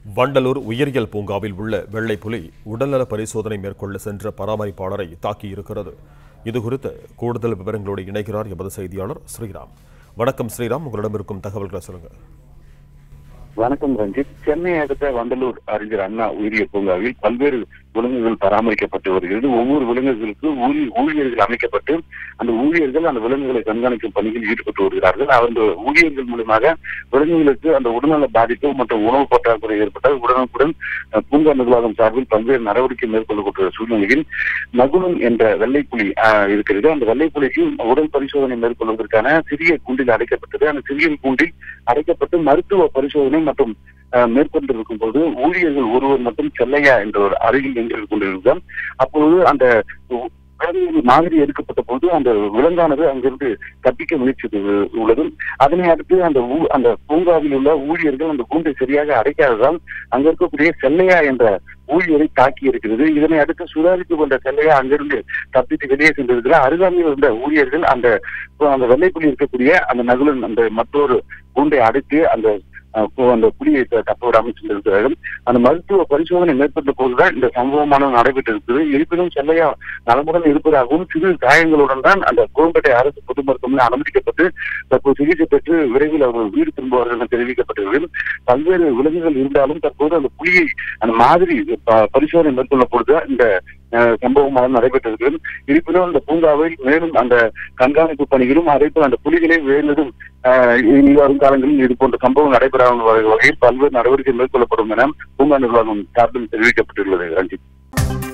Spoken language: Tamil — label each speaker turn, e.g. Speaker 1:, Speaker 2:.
Speaker 1: வண்டலூர் உயிரியல் பூங்காவில் உள்ள வெள்ளை புலி உடல்நல பரிசோதனை மேற்கொள்ள சென்ற பராமரிப்பாளரை தாக்கியிருக்கிறது இதுகுறித்து கூடுதல் விவரங்களோடு இணைகிறார் எமது செய்தியாளர் ஸ்ரீராம் வணக்கம் ஸ்ரீராம் உங்களிடம் இருக்கும் தகவல்களை சொல்லுங்க
Speaker 2: வணக்கம் ரஞ்சித் சென்னை அடுத்த வண்டலூர் அறிஞர் அண்ணா உயிரியல் பூங்காவில் பல்வேறு விலங்குகள் பராமரிக்கப்பட்டு வருகிறது ஒவ்வொரு விலங்குகளுக்கு ஊழி- ஊழியர்கள் அமைக்கப்பட்டு அந்த ஊழியர்கள் அந்த விலங்குகளை கண்காணிக்கும் பணியில் ஈடுபட்டு வருகிறார்கள் அந்த ஊழியர்கள் மூலமாக விலங்குகளுக்கு அந்த உடல்நல பாதிப்பு மற்றும் உணவு பற்றாக்குறை ஏற்பட்டால் உடனுக்குடன் அஹ், பூங்கா நிர்வாகம் சார்பில் பல்வேறு நடவடிக்கை மேற்கொள்ளப்பட்ட சூழ்நிலையில் நகுலம் என்ற வெள்ளைப்புலி அஹ், இருக்கிறது அந்த வெள்ளைப்புலிக்கு உடல் பரிசோதனை மேற்கொள்வதற்கான சிறிய கூண்டில் அடைக்கப்பட்டது அந்த சிறிய கூண்டில் அடைக்கப்பட்டு மருத்துவ பரிசோதனை மற்றும் அஹ், மேற்கொண்டிருக்கும் போது ஊழியர்கள் ஒருவர் மட்டும் செல்லையா என்ற ஒரு அருகில் நின்று கொண்டிருந்தார் அப்பொழுது அந்த உ- விலங்குகள் மாதிரி எடுக்கப்பட்ட போது அந்த விலங்கானது அங்கிருந்து தப்பிக்க முயற்சி உள்ளது அதனை அடுத்து அந்த ஊ- அந்த பூங்காவில் உள்ள ஊழியர்கள் அந்த கூண்டை சரியாக அடைக்காததால் அங்க இருக்கக்கூடிய செல்லையா என்ற ஊழியரை தாக்கி இருக்கிறது இதனை அடுத்து சுதாரித்துக் கொண்ட செல்லையா அங்கிருந்து தப்பித்து வெளியே சென்றிருக்கிறார் அருகாமையில் இருந்த ஊழியர்கள் அந்த அந்த வெள்ளைப்புலி இருக்கக்கூடிய அந்த நகுலன் அந்த மற்றொரு கூண்டை அடைத்து அந்த அஹ், பு- அந்த புலியை த- தப்ப விடாமல் சென்றிருக்கிறார்கள் அந்த மருத்துவ பரிசோதனை மேற்கொண்ட போதுதான் இந்த சம்பவமானது நடைபெற்றிருக்கிறது இருப்பினும் செல்லையா நலமுடன் இருப்பதாகவும் சிறு காயங்களுடன் தான் அந்த கோயம்பேட்டை அரசு பொது மருத்துவமனை அனுமதிக்கப்பட்டு தற்போது சிகிச்சை பெற்று விரைவில் அவர்கள் வீடு திரும்புவார்கள் என தெரிவிக்கப்பட்டிருக்கிறது பல்வேறு விலங்குகள் இருந்தாலும் தற்போது அந்த புலியை அந்த மாதிரி ப- பரிசோதனை மேற்கொள்ள பொழுது இந்த அஹ், சம்பவமானது நடைபெற்றிருக்கிறது இருப்பினும் அந்த பூங்காவில் மேலும் அந்த கண்காணிப்பு பணிகளும் அதே போல் அந்த புலிகளை மேலும் அஹ், இனி வரும் காலங்களில் இது போன்ற சம்பவம் நடைபெறாத வகையில் பல்வேறு நடவடிக்கை மேற்கொள்ளப்படும் என பூங்கா நிர்வாகம் சார்பில் தெரிவிக்கப்பட்டுள்ளது ரஞ்சித்